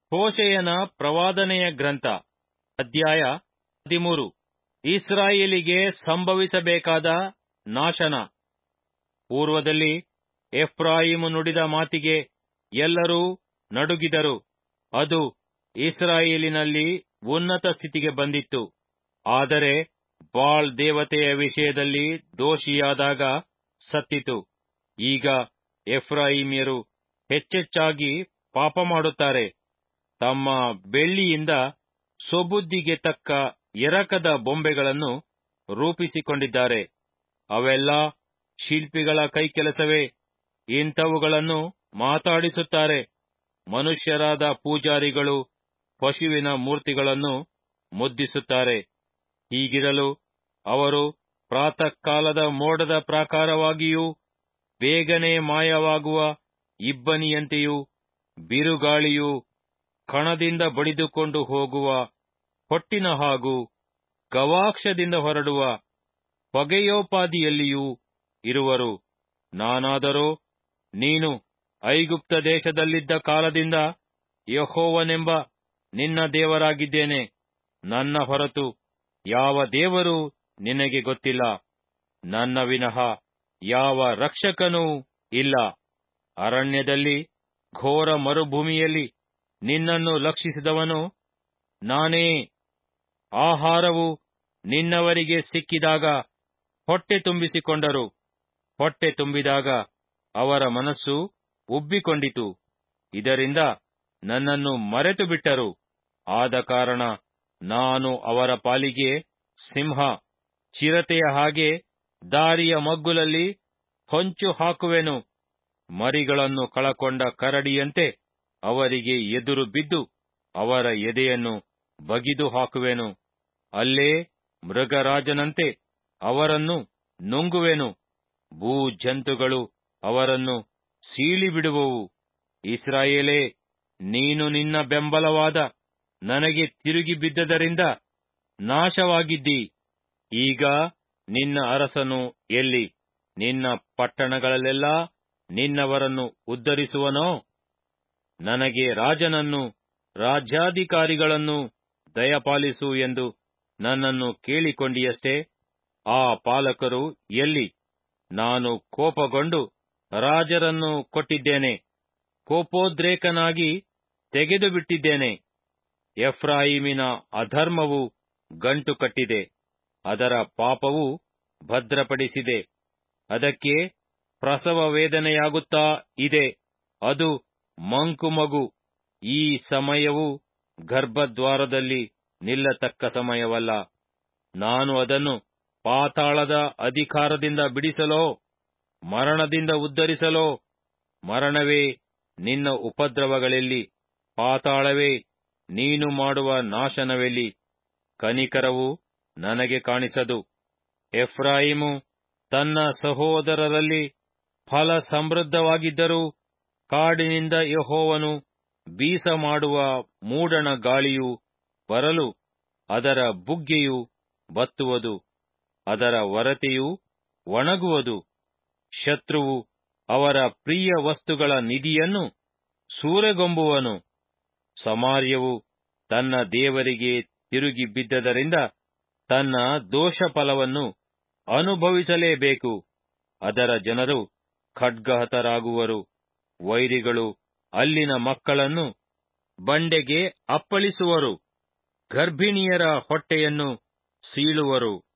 ಹೋಶೆಯನ ಪ್ರವಾದನೆಯ ಗ್ರಂಥ ಅಧ್ಯಾಯ ಹದಿಮೂರು ಇಸ್ರಾಯೇಲಿಗೆ ಸಂಭವಿಸಬೇಕಾದ ನಾಶನ ಪೂರ್ವದಲ್ಲಿ ಎಫ್ರಾಯಿಮು ನುಡಿದ ಮಾತಿಗೆ ಎಲ್ಲರೂ ನಡುಗಿದರು ಅದು ಇಸ್ರಾಯೇಲಿನಲ್ಲಿ ಉನ್ನತ ಸ್ಥಿತಿಗೆ ಬಂದಿತ್ತು ಆದರೆ ಬಾಳ್ ದೇವತೆಯ ವಿಷಯದಲ್ಲಿ ದೋಷಿಯಾದಾಗ ಸತ್ತಿತು ಈಗ ಎಫ್ರಾಯಿಮ್ಯರು ಹೆಚ್ಚೆಚ್ಚಾಗಿ ಪಾಪ ಮಾಡುತ್ತಾರೆ ತಮ್ಮ ಬೆಳ್ಳಿಯಿಂದ ಸೊಬುದ್ದಿಗೆ ತಕ್ಕ ಎರಕದ ಬೊಂಬೆಗಳನ್ನು ರೂಪಿಸಿಕೊಂಡಿದ್ದಾರೆ ಅವೆಲ್ಲ ಶಿಲ್ಪಿಗಳ ಕೈಕೆಲಸವೇ ಇಂಥವುಗಳನ್ನು ಮಾತಾಡಿಸುತ್ತಾರೆ ಮನುಷ್ಯರಾದ ಪೂಜಾರಿಗಳು ಪಶುವಿನ ಮೂರ್ತಿಗಳನ್ನು ಮುದ್ದಿಸುತ್ತಾರೆ ಹೀಗಿರಲು ಅವರು ಪ್ರಾತಃ ಕಾಲದ ಮೋಡದ ಪ್ರಾಕಾರವಾಗಿಯೂ ಬೇಗನೆ ಮಾಯವಾಗುವ ಇಬ್ಬನಿಯಂತೆಯೂ ಬಿರುಗಾಳಿಯು ಕಣದಿಂದ ಬಡಿದುಕೊಂಡು ಹೋಗುವ ಹೊಟ್ಟಿನ ಹಾಗೂ ಗವಾಕ್ಷದಿಂದ ಹೊರಡುವ ಹೊಗೆಯೋಪಾದಿಯಲ್ಲಿಯೂ ಇರುವರು ನಾನಾದರೋ ನೀನು ಐಗುಪ್ತ ದೇಶದಲ್ಲಿದ್ದ ಕಾಲದಿಂದ ಯಹೋವನೆಂಬ ನಿನ್ನ ದೇವರಾಗಿದ್ದೇನೆ ನನ್ನ ಹೊರತು ಯಾವ ದೇವರೂ ನಿನಗೆ ಗೊತ್ತಿಲ್ಲ ನನ್ನ ವಿನಃ ಯಾವ ರಕ್ಷಕನೂ ಇಲ್ಲ ಅರಣ್ಯದಲ್ಲಿ ಘೋರ ಮರುಭೂಮಿಯಲ್ಲಿ ನಿನ್ನನ್ನು ಲಕ್ಷಿಸಿದವನು ನಾನೇ ಆಹಾರವು ನಿನ್ನವರಿಗೆ ಸಿಕ್ಕಿದಾಗ ಹೊಟ್ಟೆ ತುಂಬಿಸಿಕೊಂಡರು ಹೊಟ್ಟೆ ತುಂಬಿದಾಗ ಅವರ ಮನಸ್ಸು ಉಬ್ಬಿಕೊಂಡಿತು ಇದರಿಂದ ನನ್ನನ್ನು ಮರೆತು ಬಿಟ್ಟರು ಆದ ಕಾರಣ ನಾನು ಅವರ ಪಾಲಿಗೆ ಸಿಂಹ ಚಿರತೆಯ ಹಾಗೆ ದಾರಿಯ ಮಗ್ಗುಲಲ್ಲಿ ಹೊಂಚು ಹಾಕುವೆನು ಮರಿಗಳನ್ನು ಕಳಕೊಂಡ ಕರಡಿಯಂತೆ ಅವರಿಗೆ ಎದುರು ಬಿದ್ದು ಅವರ ಎದೆಯನ್ನು ಬಗಿದು ಹಾಕುವೆನು ಅಲ್ಲೇ ಮೃಗರಾಜನಂತೆ ಅವರನ್ನು ನುಂಗುವೆನು ಭೂಜಂತುಗಳು ಅವರನ್ನು ಸೀಳಿಬಿಡುವವು ಇಸ್ರಾಯೇಲೇ ನೀನು ನಿನ್ನ ಬೆಂಬಲವಾದ ನನಗೆ ತಿರುಗಿ ಬಿದ್ದದರಿಂದ ನಾಶವಾಗಿದ್ದಿ ಈಗ ನಿನ್ನ ಅರಸನು ಎಲ್ಲಿ ನಿನ್ನ ಪಟ್ಟಣಗಳಲ್ಲೆಲ್ಲ ನಿನ್ನವರನ್ನು ಉದ್ಧರಿಸುವನೋ ನನಗೆ ರಾಜನನ್ನು ರಾಜ್ಯಾಧಿಕಾರಿಗಳನ್ನು ದಯಪಾಲಿಸು ಎಂದು ನನ್ನನ್ನು ಕೇಳಿಕೊಂಡಿಯಷ್ಟೇ ಆ ಪಾಲಕರು ಎಲ್ಲಿ ನಾನು ಕೋಪಗೊಂಡು ರಾಜರನ್ನು ಕೊಟ್ಟಿದ್ದೇನೆ ಕೋಪೋದ್ರೇಕನಾಗಿ ತೆಗೆದು ಬಿಟ್ಟಿದ್ದೇನೆ ಎಫ್ರಾಯಿಮಿನ ಅಧರ್ಮವು ಗಂಟು ಕಟ್ಟಿದೆ ಅದರ ಪಾಪವು ಭದ್ರಪಡಿಸಿದೆ ಅದಕ್ಕೆ ಪ್ರಸವ ವೇದನೆಯಾಗುತ್ತಾ ಇದೆ ಅದು ಮಂಕು ಮಗು ಈ ಸಮಯವು ಗರ್ಭದ್ವಾರದಲ್ಲಿ ನಿಲ್ಲತಕ್ಕ ಸಮಯವಲ್ಲ ನಾನು ಅದನ್ನು ಪಾತಾಳದ ಅಧಿಕಾರದಿಂದ ಬಿಡಿಸಲೋ ಮರಣದಿಂದ ಉದ್ಧರಿಸಲೋ ಮರಣವೇ ನಿನ್ನ ಉಪದ್ರವಗಳೆಲ್ಲಿ ಪಾತಾಳವೇ ನೀನು ಮಾಡುವ ನಾಶನವೆಲ್ಲಿ ಕನಿಕರವು ನನಗೆ ಕಾಣಿಸದು ಎಫ್ರಾಯಿಮು ತನ್ನ ಸಹೋದರರಲ್ಲಿ ಫಲ ಸಮೃದ್ಧವಾಗಿದ್ದರೂ ಕಾಡಿನಿಂದ ಯಹೋವನು ಬೀಸ ಮಾಡುವ ಮೂಡಣ ಗಾಳಿಯು ಬರಲು ಅದರ ಬುಗ್ಗೆಯು ಬತ್ತುವುದು ಅದರ ಒರತೆಯು ಒಣಗುವುದು ಶತ್ರುವು ಅವರ ಪ್ರಿಯ ವಸ್ತುಗಳ ನಿಧಿಯನ್ನು ಸೂರೆಗೊಂಬುವನು ಸಮಾರ್ಯವು ತನ್ನ ದೇವರಿಗೆ ತಿರುಗಿ ಬಿದ್ದದರಿಂದ ತನ್ನ ದೋಷ ಫಲವನ್ನು ಅನುಭವಿಸಲೇಬೇಕು ಅದರ ಜನರು ಖಡ್ಗಹತರಾಗುವರು ವೈರಿಗಳು ಅಲ್ಲಿನ ಮಕ್ಕಳನ್ನು ಬಂಡೆಗೆ ಅಪ್ಪಳಿಸುವರು ಗರ್ಭಿಣಿಯರ ಹೊಟ್ಟೆಯನ್ನು ಸೀಳುವರು